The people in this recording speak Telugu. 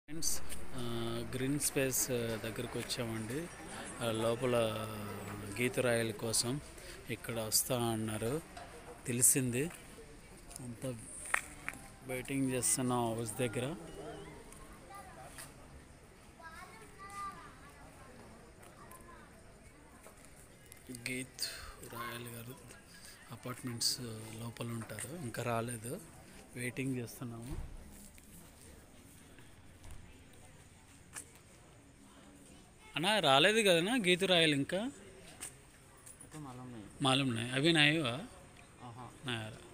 ఫ్రెండ్స్ ఆ, గ్రీన్ స్పేస్ ఆ, దగ్గరకు వచ్చామండి ఆ, లోపల గీతరాయల కోసం ఇక్కడ వస్తా అన్నారు తెలిసింది అంతా వెయిటింగ్ చేస్తున్నాం హౌస్ దగ్గర గీత్ రాయల్ గారు అపార్ట్మెంట్స్ లోపల ఉంటారు ఇంకా రాలేదు వెయిటింగ్ చేస్తున్నాము అన్నా రాలేదు కదనా గీతు రాయలు ఇంకా అయితే మళ్ళీ మాలూమ్ నాయి అవి నాయవా ఆహా నాయరా